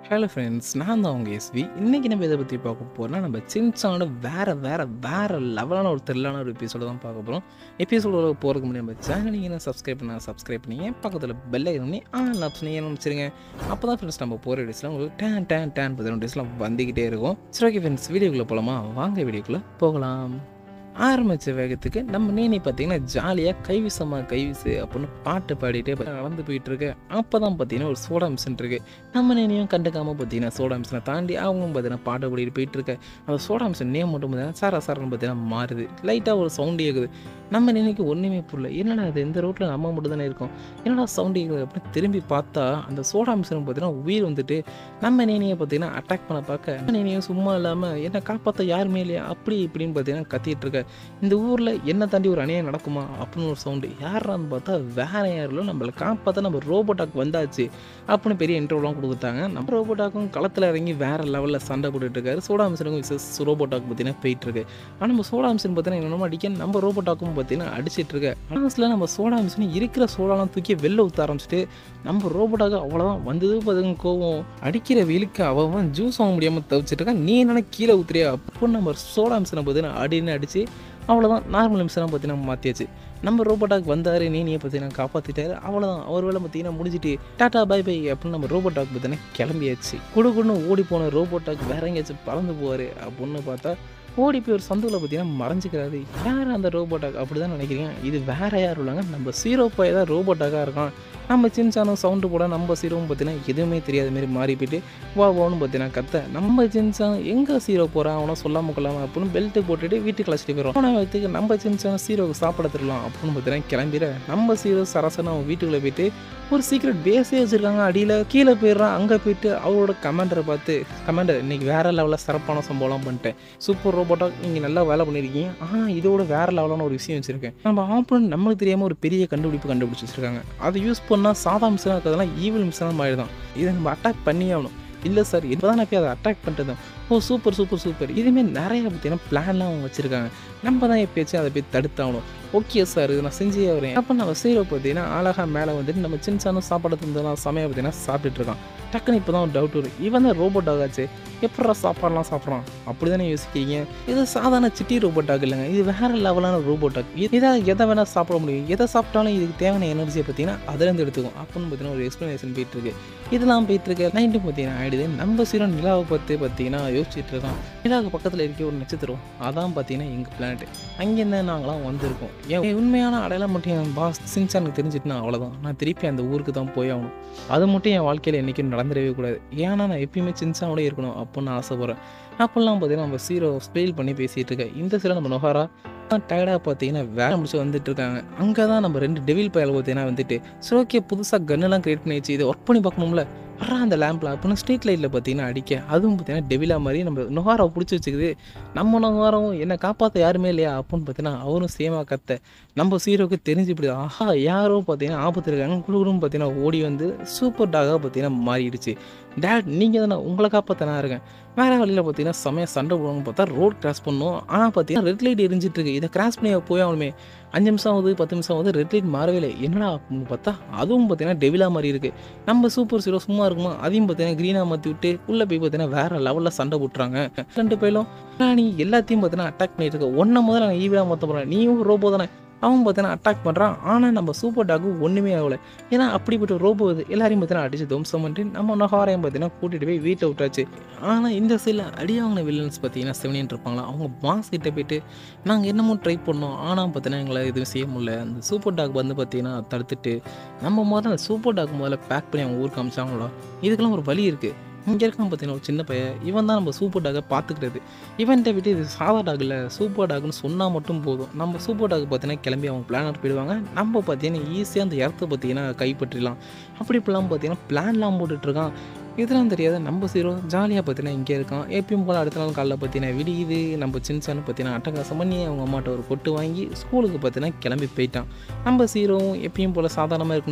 hello friends நான் தான் உங்கள் எஸ்வி இன்றைக்கி நம்ம இதை பற்றி பார்க்க போகிறோம்னா நம்ம சின்சானோட வேறு வேறு வேறு லெவலான ஒரு த்ரில்லான ஒரு எபிசோட தான் பார்க்க போகிறோம் எபிசோட போகிறதுக்கு முன்னாடி நம்ம சேனல் நீங்கள் சப்ஸ்கிரைப் பண்ண சப்ஸ்கிரைப் பண்ணிங்க பக்கத்தில் பெல் ஐக்கன் ஆ ஆப்ஷன் நீங்கள் ஆரம்பிச்சிருங்க அப்போ தான் ஃப்ரெண்ட்ஸ் நம்ம போகிற டேஸ்லாம் உங்களுக்கு டேன் டேன் டேன் பதினொன்று டேஸ்லாம் வந்துக்கிட்டே இருக்கும் சரி ஓகே ஃப்ரெண்ட்ஸ் வீடியோக்குள்ளே போகலாமா வாங்க வீடியோக்குள்ளே போகலாம் ஆரம்பித்த வேகத்துக்கு நம்ம நேனி பார்த்தீங்கன்னா ஜாலியாக கைவிசமா கைவிசு அப்படின்னு பாட்டு பாடிட்டே பா- நடந்து போயிட்டு இருக்கு அப்போ தான் பார்த்தீங்கன்னா ஒரு சோடா மிஷின் இருக்கு நம்ம நேனியும் கண்டுக்காம பார்த்தீங்கன்னா சோடா மிஷினை தாண்டி அவங்க பார்த்தீங்கன்னா பாட்டு பாடிட்டு போயிட்டு இருக்க அந்த சோடா மிஷின் நேம் மட்டும் பார்த்தீங்கன்னா சாரா சாரன்னு பார்த்தீங்கன்னா மாறுது லைட்டாக ஒரு சவுண்டு கேட்குது நம்ம நினைக்கு ஒன்றுமே புரியல என்னடா அது இந்த ரோட்டில் நம்ம மட்டும் தானே இருக்கோம் என்னடா சவுண்டு கேட்குது அப்படின்னு திரும்பி பார்த்தா அந்த சோடா மிஷின் பார்த்தீங்கன்னா உயிர் வந்துட்டு நம்ம நேனியை பார்த்தீங்கன்னா அட்டாக் பண்ண பார்க்க நம்ம நேனியும் சும்மா இல்லாமல் என்னை காப்பாற்ற யாருமே இல்லையா அப்படி இப்படின்னு பார்த்தீங்கன்னா கத்திட்டு இருக்க இந்த ஊரில் என்ன தாண்டி ஒரு அநியாயம் நடக்குமா அப்படின்னு ஒரு சவுண்டு யாரான்னு பார்த்தா வேற யாரிலும் நம்மளை காப்பாற்ற நம்ம ரோபோட்டாக் வந்தாச்சு அப்படின்னு பெரிய இன்டர்வியூலாம் கொடுத்தாங்க நம்ம ரோபோட்டாக்கும் களத்தில் இறங்கி வேற லெவலில் சண்டை போட்டுட்டு இருக்காரு சோடா மிஷினுக்கும் விசஸ் ரோபோட்டாக் பார்த்தீங்கன்னா போயிட்டு இருக்கு ஆனால் நம்ம சோடா மிஷின் பார்த்தீங்கன்னா என்னமோ அடிக்க நம்ம ரோபோட்டாக்கும் பார்த்தீங்கன்னா அடிச்சிட்டு இருக்கு ஆனால் நம்ம சோடா மிஷின் இருக்கிற சோடாலாம் தூக்கி வெளில ஊற்ற ஆரம்பிச்சிட்டு நம்ம ரோபோட்டாக அவ்வளோதான் வந்தது பார்த்துங்க கோவம் அடிக்கிற வெயிலுக்கு அவன் ஜூஸ் வாங்க முடியாமல் தவிச்சிட்டு இருக்கான் நீ என்னன்னா கீழே ஊத்துறியா அப்போ நம்ம சோடா மிஷினை பார்த்தீங்கன்னா அடின்னு அடிச்சு அவ்வளோதான் நார்மல் மிஷினாக பார்த்தீங்கன்னா மாற்றியாச்சு நம்ம ரோபோட்டாக் வந்தார் நீனியை பார்த்தீங்கன்னா காப்பாற்றிட்டாரு அவ்வளோதான் அவர் வேலை பார்த்தீங்கன்னா முடிஞ்சிட்டு டாட்டா பை பை அப்படின்னு நம்ம ரோபோட்டாக் பார்த்தீங்கன்னா கிளம்பியாச்சு குடு குடுன்னு ஓடி போன ரோபோட்டாக் வேற எங்கேயாச்சும் பறந்து போவார் அப்படின்னு பார்த்தா ஓடி போய் ஒரு சந்துவில் பார்த்தீங்கன்னா மறைஞ்சிக்கிறாரு யார் அந்த ரோபோட்டாக் அப்படி தான் நினைக்கிறீங்க இது வேற யாரும் இல்லைங்க நம்ம சீரோ பாய் தான் ரோபோட்டாக்காக இருக்கான் நம்ம சின்சானும் சவுண்டு போட நம்ம சீரோவும் பார்த்தீங்கன்னா எதுவுமே தெரியாத மாதிரி மாறி போயிட்டு வா வான்னு பார்த்தீங்கன்னா கத்த நம்ம சின்சான் எங்கே சீரோ போகிறான் அவனை சொல்லாம கொள்ளாம அப்படின்னு பெல்ட்டு போட்டுட்டு வீட்டுக்கு அழைச்சிட்டு போயிடும் அவனை வைத்துக்கு நம்ம சின்சான் சீரோக்கு சாப்பிட தரலாம் அப்படின்னு பார்த்தீங்கன்னா கிளம்பிட நம்ம சீரோ சரசன அவன் வீட்டுக்குள்ளே போயிட்டு ஒரு சீக்ரெட் பேஸே வச்சுருக்காங்க அடியில் கீழே போயிடுறான் அங்கே போயிட்டு அவரோட கமாண்டரை பார்த்து கமாண்டர் இன்னைக்கு வேற லெவலில் சிறப்பான சம்பவம்லாம் பண்ணிட்டேன் சூப்பர் ரோபோட்டாக நீங்கள் நல்லா வேலை பண்ணியிருக்கீங்க ஆனால் இதோட வேற லெவலான ஒரு விஷயம் வச்சுருக்கேன் நம்ம ஆப்பன் நம்மளுக்கு தெரியாமல் ஒரு பெரிய கண்டுபிடிப்பு கண்டுபிடிச்சி வச்சிருக்காங்க அதை யூஸ் பண்ணால் சாதா மிஷனாக இருக்கிறதெல்லாம் ஈவில் மிஷனாக மாறிடும் இதை நம்ம அட்டாக் பண்ணி ஆகணும் இல்லை சார் இப்போ தான் நான் போய் அதை அட்டாக் பண்ணிட்டு ஓ சூப்பர் சூப்பர் சூப்பர் இதுமாரி நிறைய பார்த்தீங்கன்னா பிளான்லாம் அவங்க வச்சுருக்காங்க நம்ம தான் எப்பயாச்சும் அதை போய் தடுத்தாகணும் ஓகே சார் இது நான் செஞ்சே வரேன் அப்போ நம்ம சீரோ பார்த்தீங்கன்னா அழகாக மேலே வந்துட்டு நம்ம சின்சானும் சாப்பாடு தந்தெல்லாம் சமையல் பார்த்தீங்கன்னா சாப்பிட்டுட்டு இருக்கான் டக்குன்னு இப்போ தான் ஒரு டவுட் வரும் இவன் தான் ரோபோட் ஆகாச்சு எப்படா சாப்பாடுலாம் சாப்பிட்றான் அப்படி தானே யோசிக்கிறீங்க இது சாதாரண சிட்டி ரோபோட்டாக் இல்லைங்க இது வேற லெவலான ரோபோட்டாக் இதை எதை வேணால் சாப்பிட முடியும் எதை சாப்பிட்டாலும் இதுக்கு தேவையான எனர்ஜியை பார்த்தீங்கன்னா அதுலேருந்து எடுத்துக்கும் அப்படின்னு பார்த்தீங்கன்னா ஒரு எக்ஸ்ப்ளனேஷன் போயிட்டு இருக்கு இதெல்லாம் போயிட்டு இருக்க நைட்டு பார்த்தீங்கன்னா ஆயிடுது நம்ம சீரோ நிலாவை பற்றி பார்த்தீங்கன்னா யோசிச்சுட்டு இருக்கோம் நிலாவுக்கு பக்கத்தில் இருக்க ஒரு நட்சத்திரம் அதான் பார்த்தீங்கன்னா எங்கள் பிளானட் அங்கேருந்து நாங்களாம் வந்திருக்கோம் என் உண்மையான அடையாளம் மட்டும் என் பாஸ் சின்சானுக்கு தெரிஞ்சிட்டுனா அவ்வளோதான் நான் திருப்பி அந்த ஊருக்கு தான் போய் ஆகணும் அது மட்டும் என் வாழ்க்கையில் என்றைக்கும் நடந்துடவே கூடாது ஏன்னா நான் எப்பயுமே சின்சானோட இருக்கணும் அப்படின்னு நான் ஆசைப்பட்றேன் அப்போல்லாம் பார்த்தீங்கன்னா நம்ம சீரோ ஸ்பெயில் பண்ணி பேசிகிட்டு இருக்கேன் இந்த சீரோ நம்ம நொஹாரா டயர்டாக பார்த்தீங்கன்னா வேலை முடிச்சு வந்துட்டு இருக்காங்க அங்கே தான் நம்ம ரெண்டு டெவில் பயல் பார்த்தீங்கன்னா வந்துட்டு சரி ஓகே புதுசாக கன்னெல்லாம் கிரியேட் பண்ணி வச்சு இதை ஒர்க் பண்ணி பார்க்கணும்ல வர்றா அந்த லேம்பில் அப்படின்னு ஸ்ட்ரீட் லைட்டில் பார்த்தீங்கன்னா அடிக்க அதுவும் பார்த்தீங்கன்னா டெவிலா மாதிரி நம்ம நுகாராவை பிடிச்சி வச்சுக்குது நம்ம நுகாரம் என்னை காப்பாற்ற யாருமே இல்லையா அப்படின்னு பார்த்தீங்கன்னா அவரும் சேமாக கத்த நம்ம சீரோக்கு தெரிஞ்சு இப்படி ஆஹா யாரோ பார்த்தீங்கன்னா ஆபத்து இருக்காங்க குழுவும் பார்த்தீங்கன்னா ஓடி வந்து சூப்பர் டாகாக பார்த்தீங்கன்னா மாறிடுச்சு டேட் நீங்கள் தானே உங்களை காப்பாற்ற நான் இருக்கேன் வேறு வழியில் பார்த்தீங்கன்னா செமையாக சண்டை போடுவாங்க பார்த்தா ரோட் கிராஸ் பண்ணோம் ஆனால் பார்த்தீங்கன்னா ரெட் லைட் எரிஞ்சிட்டு இருக்கு இதை கிராஸ் பண்ணி போய் ஆகணுமே அஞ்சு நிமிஷம் ஆகுது பத்து நிமிஷம் ஆகுது ரெட் லைட் மாறவே இல்லை என்னடா அப்படின்னு பார்த்தா அதுவும் பார்த்தீங்கன்னா டெவிலா மாதிரி இருக்குது நம்ம சூப்பர் ஹீரோ சும்மா இருக்குமா அதையும் பார்த்தீங்கன்னா க்ரீனாக மாற்றி விட்டு உள்ளே போய் பார்த்தீங்கன்னா வேற லெவலில் சண்டை போட்டுறாங்க ரெண்டு பேரும் நீ எல்லாத்தையும் பார்த்தீங்கன்னா அட்டாக் பண்ணிட்டு இருக்க ஒன்றை முதல்ல நான் ஈவியாக மாற்ற போகிறேன் நீயும் ரோபோ தானே அவன் பார்த்தீங்கன்னா அட்டாக் பண்ணுறான் ஆனால் நம்ம சூப்பர் டாக்கு ஒன்றுமே ஆகலை ஏன்னா அப்படிப்பட்ட ரோபோ இது எல்லாரையும் பார்த்தீங்கன்னா அடிச்சு துவம்சம் பண்ணிட்டு நம்ம நொஹாரையும் பார்த்தீங்கன்னா கூட்டிகிட்டு போய் வீட்டை விட்டாச்சு ஆனால் இந்த சைடில் அடியாங்கின வில்லன்ஸ் பார்த்தீங்கன்னா செவனின் இருப்பாங்களா அவங்க பாஸ் கிட்ட போயிட்டு நாங்கள் என்னமோ ட்ரை பண்ணோம் ஆனால் பார்த்தீங்கன்னா எங்களை எதுவும் செய்ய முடியல அந்த சூப்பர் டாக் வந்து பார்த்தீங்கன்னா தடுத்துட்டு நம்ம முதல்ல அந்த சூப்பர் டாக் முதல்ல பேக் பண்ணி அவங்க ஊருக்கு அமிச்சாங்களோ இதுக்கெல்லாம் ஒரு வழி இருக்குது இங்கே இருக்கான் பார்த்தீங்கன்னா ஒரு சின்ன பையன் இவன் தான் நம்ம சூப்பர் டாகை பார்த்துக்கிறது இவன்கிட்ட விட்டு இது சாதா டாக் இல்லை சூப்பர் டாக்னு சொன்னால் மட்டும் போதும் நம்ம சூப்பர் டாக் பார்த்தீங்கன்னா கிளம்பி அவங்க பிளானர் போயிடுவாங்க நம்ம பார்த்தீங்கன்னா ஈஸியாக அந்த இடத்த பார்த்தீங்கன்னா கைப்பற்றிடலாம் அப்படி இப்படிலாம் பார்த்தீங்கன்னா பிளான்லாம் போட்டுட்ருக்கான் இதெல்லாம் தெரியாத நம்ம சீரோ ஜாலியாக பார்த்தீங்கன்னா இங்கே இருக்கான் எப்பயும் போல் அடுத்த நாள் காலைல பார்த்தீங்கன்னா விடியுது நம்ம சின்சான்னு பார்த்தீங்கன்னா அட்டகாசம் பண்ணி அவங்க அம்மாட்ட ஒரு கொட்டு வாங்கி ஸ்கூலுக்கு பார்த்தீங்கன்னா கிளம்பி போயிட்டான் நம்ம சீரோவும் எப்பயும் போல் சாதாரணமாக இருக்கும்ல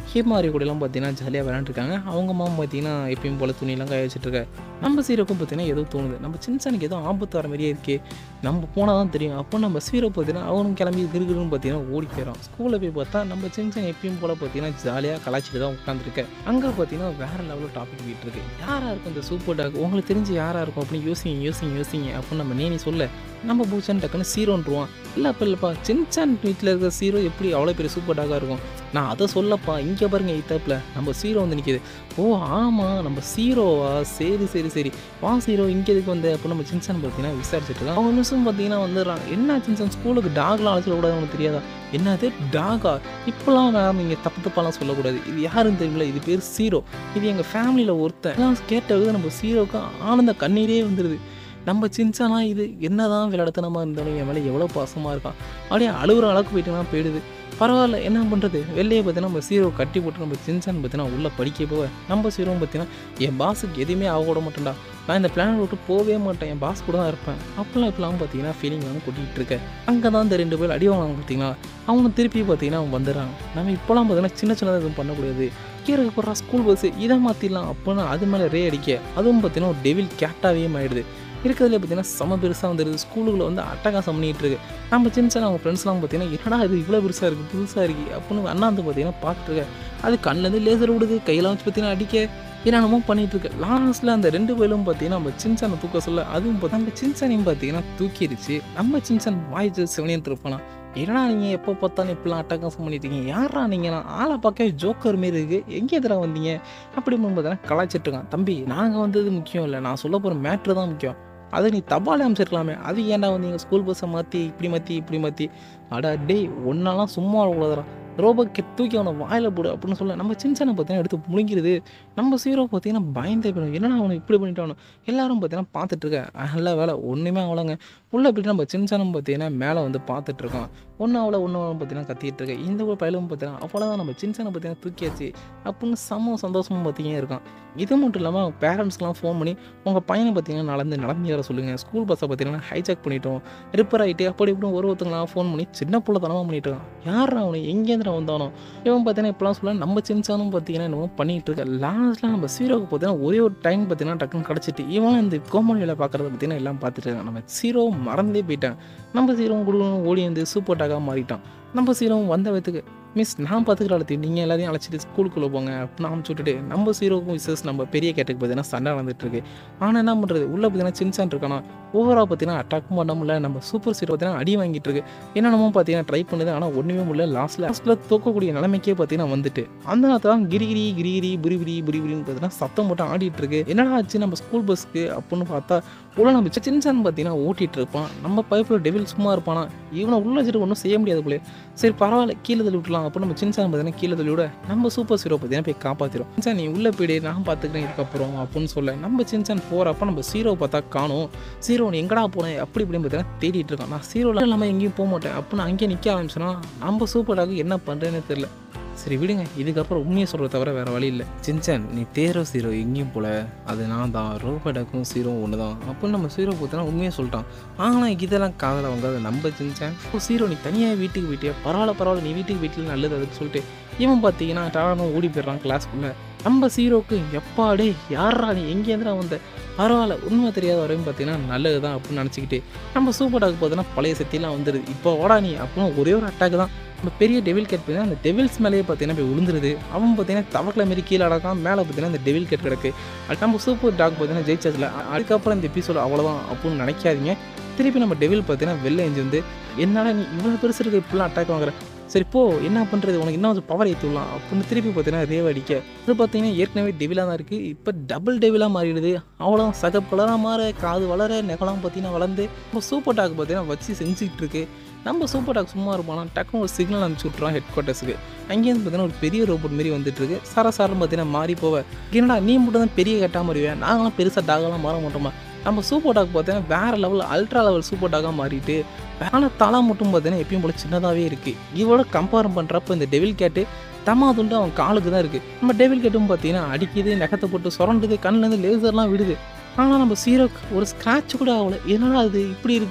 ஹிமாரி கூடலாம் பார்த்தீங்கன்னா ஜாலியாக விளாண்டுருக்காங்க அவங்க அம்மா பார்த்தீங்கன்னா எப்பயும் போல் துணியெல்லாம் காய வச்சுட்டு இருக்க நம்ம சீரோக்கும் பார்த்தீங்கன்னா ஏதோ தோணுது நம்ம சின்சானுக்கு ஏதோ ஆபத்து வர மாதிரியே இருக்கே நம்ம போனால் தான் தெரியும் அப்போ நம்ம சீரோ பார்த்தீங்கன்னா அவனும் கிளம்பி கிருகிருன்னு பார்த்தீங்கன்னா ஓடி போயிடும் ஸ்கூலில் போய் பார்த்தா நம்ம சின்சன் எப்பயும் போல் பார்த்தீங்கன்னா ஜாலியாக கலாச்சிட்டு தான் உட்காந்துருக்க அங்கே பார்த்தீங்கன்னா வேறு லெவலில் டாபிக் போயிட்டு இருக்கு யாராக இருக்கும் இந்த சூப்பர் டாக் உங்களுக்கு தெரிஞ்சு யாராக இருக்கும் அப்படின்னு யோசிங்க யோசிங்க யோசிங்க அப்படின்னு நம்ம நேனி சொல்ல நம்ம பூச்சன் டக்குன்னு சீரோன்றுவான் இல்லை அப்போ இல்லைப்பா சின்சான் வீட்டில் இருக்கிற சீரோ எப்படி அவ்வளோ பெரிய சூப்பர் டாகாக இருக்கும் நான் அதை சொல்லப்பா இங்கே பாருங்க இத்தப்பில் நம்ம சீரோ வந்து நிற்கிது ஓ ஆமாம் நம்ம சீரோவா சரி சரி சரி வா சீரோ இங்கே எதுக்கு வந்து அப்போ நம்ம சின்சான் பார்த்தீங்கன்னா விசாரிச்சுட்டு இருக்கான் அவங்க நிமிஷம் பார்த்தீங்கன்னா வந்துடுறான் என்ன சின்சான் ஸ்கூலுக்கு டாக்லாம் அழைச்சிட கூடாது உனக்கு தெரியாதா என்னது டாகா இப்போலாம் வேறு நீங்கள் தப்பு தப்பாலாம் சொல்லக்கூடாது இது யாருன்னு தெரியல இது பேர் சீரோ இது எங்கள் ஃபேமிலியில் ஒருத்தன் எல்லாம் கேட்டது நம்ம சீரோவுக்கு ஆனந்த கண்ணீரே வந்துடுது நம்ம சின்சானா இது என்னதான் விளையாடுத்தனமாக இருந்தாலும் என் மேலே எவ்வளோ பாசமாக இருக்கான் அப்படியே அழுகுற அளவுக்கு போயிட்டுனா போயிடுது பரவாயில்ல என்ன பண்ணுறது வெளியே பார்த்தீங்கன்னா நம்ம சீரோ கட்டி போட்டு நம்ம சின்சான் பார்த்தீங்கன்னா உள்ளே படிக்க போக நம்ம சீரோவும் பார்த்தீங்கன்னா என் பாஸுக்கு எதுவுமே ஆக விட மாட்டேன்டா நான் இந்த பிளான் விட்டு போகவே மாட்டேன் என் பாஸ் கூட தான் இருப்பேன் அப்போல்லாம் இப்பெல்லாம் பார்த்தீங்கன்னா ஃபீலிங் வந்து கொட்டிகிட்டு இருக்கேன் அங்கே தான் இந்த ரெண்டு பேர் அடி வாங்கினாங்க பார்த்தீங்களா அவங்க திருப்பி பார்த்தீங்கன்னா அவங்க வந்துடுறாங்க நம்ம இப்போலாம் பார்த்தீங்கன்னா சின்ன சின்னதாக எதுவும் பண்ணக்கூடாது கீழே போடுறா ஸ்கூல் பஸ்ஸு இதை மாற்றிடலாம் அப்படின்னு அது மேலே ரே அடிக்க அதுவும் பார்த்தீங்கன்னா ஒரு டெவில் கேட்டாவே ஆயிடுது இருக்கிறதுல பார்த்தீங்கன்னா செம பெருசாக வந்துடுது ஸ்கூலுக்குள்ள வந்து அட்டகாசம் பண்ணிகிட்டு இருக்கு நம்ம சின்ன சின்ன அவங்க ஃப்ரெண்ட்ஸ்லாம் பார்த்தீங்கன்னா என்னடா இது இவ்வளோ பெருசாக இருக்குது புதுசாக இருக்குது அப்படின்னு அண்ணா வந்து பார்த்தீங்கன்னா பார்த்துட்டு இருக்க அது கண்ணிலேருந்து லேசர் விடுது கையெல்லாம் வச்சு பார்த்தீங்கன்னா அடிக்க என்னென்னமோ பண்ணிட்டு இருக்கு லாஸ்ட்டில் அந்த ரெண்டு பேரும் பார்த்தீங்கன்னா நம்ம சின்சானை தூக்க சொல்ல அதுவும் பார்த்தா நம்ம சின்சானையும் பார்த்தீங்கன்னா தூக்கிடுச்சு நம்ம சின்சான் வாய்ச்சு சிவனியன் இருப்பானா என்னடா நீங்கள் எப்போ பார்த்தாலும் இப்படிலாம் அட்டகாசம் பண்ணிட்டு இருக்கீங்க யாரா நீங்கள் நான் ஆளை பார்க்க ஜோக்கர் மாரி இருக்கு எங்கே எதிராக வந்தீங்க அப்படி பார்த்தீங்கன்னா கலாய்ச்சிட்டு இருக்கான் தம்பி நாங்கள் வந்தது முக்கியம் இல்லை நான் சொல்ல போகிற மேட்ரு தான் முக்கியம் அதை நீ தபாலே அமைச்சிருக்கலாமே அது ஏன்டா வந்தீங்க ஸ்கூல் பஸ்ஸை மாற்றி இப்படி மாற்றி இப்படி மாற்றி அடா டேய் ஒன்னாலாம் சும்மா உள்ளதுடா ரோபோ கெட் தூக்கி அவனை வாயில போடு அப்படின்னு சொல்ல நம்ம சின்ன பார்த்தீங்கன்னா எடுத்து முழுங்கிடுது நம்ம சீரோ பார்த்தீங்கன்னா பயந்தே போயிடும் என்னடா அவனை இப்படி பண்ணிட்டானோ எல்லாரும் பார்த்தீங்கன்னா பார்த்துட்டு இருக்க நல்ல வேலை ஒன்றுமே அவளங்க உள்ள போயிட்டு நம்ம சின்சானம் பார்த்தீங்கன்னா மேலே வந்து பார்த்துட்டு இருக்கோம் ஒன்று அவளை ஒன்று பார்த்தீங்கன்னா கத்திட்டு இருக்க இந்த ஒரு பயிலும் பார்த்தீங்கன்னா அவ்வளோதான் நம்ம சின்சானை பார்த்தீங்கன்னா தூக்கியாச்சு அப்படின்னு செம்ம சந்தோஷமும் பார்த்தீங்கன்னா இருக்கான் இது மட்டும் இல்லாமல் அவங்க பேரண்ட்ஸ்க்குலாம் ஃபோன் பண்ணி உங்கள் பையனை பார்த்தீங்கன்னா நடந்து நடந்து வர சொல்லுங்கள் ஸ்கூல் பஸ்ஸை பார்த்தீங்கன்னா ஹைஜாக் பண்ணிட்டோம் ரிப்பேர் ஆகிட்டு அப்படி இப்படி ஒரு ஒருத்தங்களாம் ஃபோன் பண்ணி சின்ன பிள்ளை தனமாக பண்ணிட்டு இருக்கான் யாரா அவனை எங்கேருந்து வந்தானோ இவன் பார்த்தீங்கன்னா இப்பெல்லாம் சொல்ல நம்ம சின்சானும் பார்த்தீங்கன்னா என்னமோ பண்ணிட்டு இருக்க லாஸ்ட்டில் நம்ம சீரோவுக்கு பார்த்தீங்கன்னா ஒரே ஒரு டைம் பார்த்தீங்கன்னா டக்குன்னு கிடச்சிட்டு இவன் இந்த கோமலியில் பார்க்குறத பார்த்தீங்கன்னா எல்லாம் பார்த்துட்டு இருக்கான் நம்ம சீரோ மறந்தே போயிட்டான் நம்ம சீரோவும் கொடுக்கணும் ஓடி வந்து சூப்பர் டாக்காக மாறிட்டான் நம்ம சீரோவும் வந்த விதத்துக்கு மிஸ் நான் பார்த்துக்கிற அழைத்து நீங்கள் எல்லாத்தையும் அழைச்சிட்டு ஸ்கூலுக்குள்ளே போங்க அப்படின்னு அமுச்சு விட்டுட்டு நம்ம சீரோக்கும் விசஸ் நம்ம பெரிய கேட்டுக்கு பார்த்தீங்கன்னா சண்டை நடந்துட்டு இருக்கு ஆனால் என்ன பண்ணுறது உள்ளே பார்த்தீங்கன்னா சின்சான் இருக்கானா ஓவராக பார்த்தீங்கன்னா அட்டாக்கும் பண்ண முடியல நம்ம சூப்பர் சீரோ பார்த்தீங்கன்னா அடி வாங்கிட்டு இருக்கு என்னென்னமோ பார்த்தீங்கன்னா ட்ரை பண்ணுது ஆனால் ஒன்றுமே முடியல லாஸ்ட்டில் லாஸ்ட்டில் தோக்கக்கூடிய நிலைமைக்கே பார்த்தீங்கன்னா வந்துட்டு அந்த நேரத்தில் தான் கிரிகிரி கிரிகிரி புரிபிரி புரிபிரின்னு பார்த்தீங்கன்னா சத்தம் போட்டு ஆடிட்டு இருக்கு என்னடா ஆச்சு நம்ம ஸ்கூல் பஸ்க்கு அப்படின்னு பார்த்தா உள்ள நம்ம சின்சான் பார்த்தீங்கன்னா ஓட்டிட்டு இருப்பான் நம்ம பைப்பில் டெவில் சும்மா இருப்பானா இவனை உள்ள வச்சுட்டு ஒன்றும் செய்ய முடியாது போல சரி பரவாயில்ல கீழே தள்ளி விட்டுலாம் அப்போ நம்ம சின்சான் பார்த்தீங்கன்னா கீழே தள்ளி விட நம்ம சூப்பர் சீரோ பார்த்தீங்கன்னா போய் காப்பாற்றிடும் சின்சான் நீ உள்ள போயிடு நான் பார்த்துக்கிறேன் இதுக்கப்புறம் அப்படின்னு சொல்ல நம்ம சின்சான் போகிறப்ப நம்ம சீரோ பார்த்தா காணும் சீரோ நீ எங்கடா போனேன் அப்படி இப்படின்னு பார்த்தீங்கன்னா தேடிட்டு இருக்கான் நான் சீரோவில் இல்லாமல் எங்கேயும் போக மாட்டேன் அப்படின்னு அங்கேயே நிற்க ஆரம்பிச்சோன்னா நம்ம சூப்பராக என்ன பண்ணுறேன்னு தெரியல சரி விடுங்க இதுக்கப்புறம் உண்மையை சொல்கிறத தவிர வேறு வழி இல்லை சின்சன் நீ தேரோ சீரோ எங்கேயும் போல அது நான் தான் ரோபோடாக்கும் சீரோ ஒன்று தான் அப்போ நம்ம சீரோ பார்த்தோன்னா உண்மையை சொல்லிட்டான் ஆனால் இதெல்லாம் காதல வாங்காத நம்ம சின்சன் ஓ சீரோ நீ தனியாக வீட்டுக்கு போயிட்டியா பரவாயில்ல பரவாயில்ல நீ வீட்டுக்கு வீட்டில் நல்லது அதுக்கு சொல்லிட்டு இவன் பார்த்தீங்கன்னா டானும் ஓடி போயிடுறான் கிளாஸ்க்குள்ளே நம்ம சீரோக்கு எப்பாடே யாரா நீ எங்கேருந்துடா வந்த பரவாயில்ல உண்மை தெரியாத வரையும் பார்த்தீங்கன்னா நல்லது தான் அப்படின்னு நினச்சிக்கிட்டு நம்ம சூப்பர் டாக் பார்த்தீங்கன்னா பழைய சக்தியெல்லாம் வந்துடுது இப்போ ஓடா நீ அப்படின்னு ஒரே ஒரு அட்டாக் தான் நம்ம பெரிய டெவில் கேட் பார்த்தீங்கன்னா அந்த டெவில்ஸ் மேலேயே பார்த்தீங்கன்னா போய் விழுந்துருது அவன் பார்த்தீங்கன்னா தவக்கலை மாரி கீழே அடக்கான் மேலே பார்த்தீங்கன்னா இந்த டெவில் கேட் கிடக்கு அது நம்ம சூப்பர் டாக் பார்த்தீங்கன்னா ஜெயிச்சதில்ல அதுக்கப்புறம் இந்த எபிசோட் அவ்வளோதான் அப்படின்னு நினைக்காதீங்க திருப்பி நம்ம டெவில் பார்த்தீங்கன்னா வெளில எஞ்சி வந்து என்னால் நீ இவ்வளோ பெருசு இருக்க இப்படிலாம் அட்டாக் வாங்குற சரி போ என்ன பண்ணுறது உனக்கு இன்னும் கொஞ்சம் பவர் ஏற்றி விடலாம் அப்படின்னு திருப்பி பார்த்தீங்கன்னா ரேவ் அடிக்க அது பார்த்தீங்கன்னா ஏற்கனவே டெவிலாக தான் இருக்குது இப்போ டபுள் டெவிலாக மாறிடுது அவ்வளோ சகப்பு கலராக மாற காது வளர நெகலாம் பார்த்தீங்கன்னா வளர்ந்து இப்போ சூப்பர் டாக் பார்த்தீங்கன்னா வச்சு செஞ்சுக்கிட்டு இருக்கு நம்ம சூப்பர் டாக் சும்மா இருப்பானா டக்குனு ஒரு சிக்னல் அனுப்பிச்சு விட்றான் ஹெட் குவார்ட்டர்ஸுக்கு அங்கேருந்து பார்த்தீங்கன்னா ஒரு பெரிய ரோபோட் மாரி வந்துட்டு இருக்கு சார சாரம் பார்த்தீங்கன்னா மாறி போவ என்னடா நீ மட்டும் தான் பெரிய கட்டா மாறிவேன் நாங்களாம் பெருசாக டாகெல்லாம் மாற மாட்டோமா நம்ம சூப்பர் டாக் பார்த்தீங்கன்னா வேறு லெவல் அல்ட்ரா லெவல் சூப்பர் டாகாக மாறிட்டு ஆனால் தலை மட்டும் பார்த்தீங்கன்னா எப்பயும் போல சின்னதாகவே இருக்குது இவளோட கம்பேர் பண்ணுறப்ப இந்த டெவில் கேட்டு தமா துண்டு அவன் காலுக்கு தான் இருக்குது நம்ம டெவில் கேட்டும் பார்த்தீங்கன்னா அடிக்குது நகத்தை போட்டு சுரண்டுது கண்ணுலேருந்து லேசர்லாம் விடுது ஆனால் நம்ம சீரோக்கு ஒரு ஸ்க்ராட்ச் கூட ஆகல என்னடா அது இப்படி இருக்குது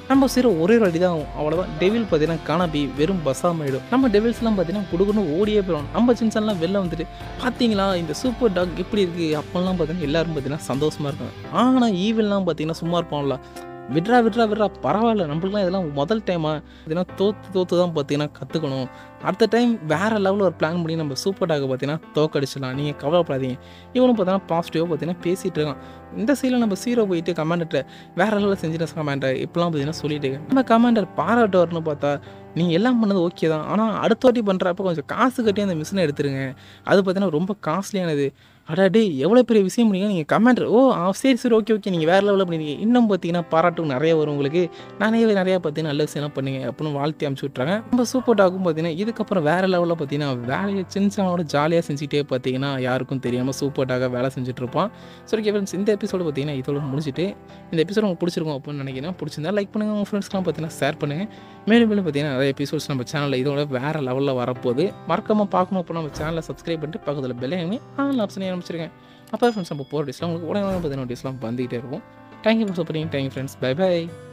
நம்ம சீரோ ஒரே ஒரு அடி தான் ஆகும் அவ்வளோதான் டெவில் பார்த்தீங்கன்னா காணாபி வெறும் பஸ்ஸாக ஆயிடும் நம்ம டெவில்ஸ்லாம் பார்த்தீங்கன்னா கொடுக்கணும் ஓடியே போயிடும் நம்ம சின்சான்லாம் வெளில வந்துட்டு பார்த்தீங்களா இந்த சூப்பர் டாக் எப்படி இருக்குது அப்போல்லாம் பார்த்தீங்கன்னா எல்லாரும் பார்த்தீங்கன்னா சந்தோஷமாக இருக்காங்க ஆனால் ஈவில்லாம் பார்த்தீங்கன்னா சும்மா இருப்பான்ல விட்றா விட்றா விட்றா பரவாயில்ல நம்மளுக்குலாம் இதெல்லாம் முதல் டைமாக இதெல்லாம் தோற்று தோற்று தான் பார்த்தீங்கன்னா கற்றுக்கணும் அடுத்த டைம் வேறு லெவலில் ஒரு பிளான் பண்ணி நம்ம சூப்பர் டாகை பார்த்தீங்கன்னா தோக்கடிச்சிடலாம் நீங்கள் கவலைப்படாதீங்க இவனும் பார்த்தீங்கன்னா பாசிட்டிவாக பார்த்தீங்கன்னா பேசிகிட்டு இருக்கான் இந்த சைடில் நம்ம சீரோ போயிட்டு கமாண்டர்கிட்ட வேறு லெவலில் செஞ்சுட்டு கமாண்டர் இப்படிலாம் பார்த்தீங்கன்னா சொல்லிட்டு இருக்கேன் நம்ம கமாண்டர் பாராட்டுவார்னு பார்த்தா நீங்கள் எல்லாம் பண்ணது ஓகே தான் ஆனால் அடுத்த வாட்டி பண்ணுறப்ப கொஞ்சம் காசு கட்டி அந்த மிஷினை எடுத்துருங்க அது பார்த்தீங்கன்னா ரொம்ப காஸ்ட்லியானது அடா டே எவ்வளோ பெரிய விஷயம் பண்ணீங்க நீங்கள் கமெண்ட் ஓ ஆ, சரி சரி ஓகே ஓகே நீங்கள் வேறு லெவலில் பண்ணிருக்கீங்க இன்னும் பார்த்தீங்கன்னா பாராட்டும் நிறைய வரும் உங்களுக்கு நிறைய நிறையா பார்த்தீங்கன்னா நல்ல விஷயம்லாம் பண்ணுங்க அப்படின்னு வாழ்த்தி அமுச்சு விட்றாங்க நம்ம சூப்பர் டாக்கும் பார்த்தீங்கன்னா இதுக்கப்புறம் வேறு லெவலில் பார்த்தீங்கன்னா வேலையை சின்சானோட ஜாலியாக செஞ்சுட்டே பார்த்தீங்கன்னா யாருக்கும் தெரியாமல் சூப்பர் டாக வேலை செஞ்சுட்டு இருப்பான் ஸோ ஓகே ஃப்ரெண்ட்ஸ் இந்த எபிசோடு பார்த்தீங்கன்னா இதோட முடிச்சுட்டு இந்த எபிசோட் உங்களுக்கு பிடிச்சிருக்கும் அப்படின்னு நினைக்கிறேன் பிடிச்சிருந்தா லைக் பண்ணுங்கள் உங்கள் ஃப்ரெண்ட்ஸ்லாம் பார்த்தீங்கன்னா ஷேர் பண்ணுங்கள் மேலும் மேலும் பார்த்தீங்கன்னா நிறைய எபிசோட்ஸ் நம்ம சேனலில் இதோட வேறு லெவலில் வரப்போகுது மறக்காமல் பார்க்கணும் அப்போ நம்ம சேனலை சப்ஸ்கிரைப் பண்ணிட்டு பக்கத்தில் பெல்லையுமே ஆல் ஆப்ஷனே ஆரம்பிச்சிருக்கேன் அப்போ ஃப்ரெண்ட்ஸ் நம்ம போகிற டிஸ்லாம் உங்களுக்கு உடனே பார்த்தீங்கன்னா டிஸ்லாம் வந்துகிட்டே இருக்கும் thank you for supporting thank you friends bye by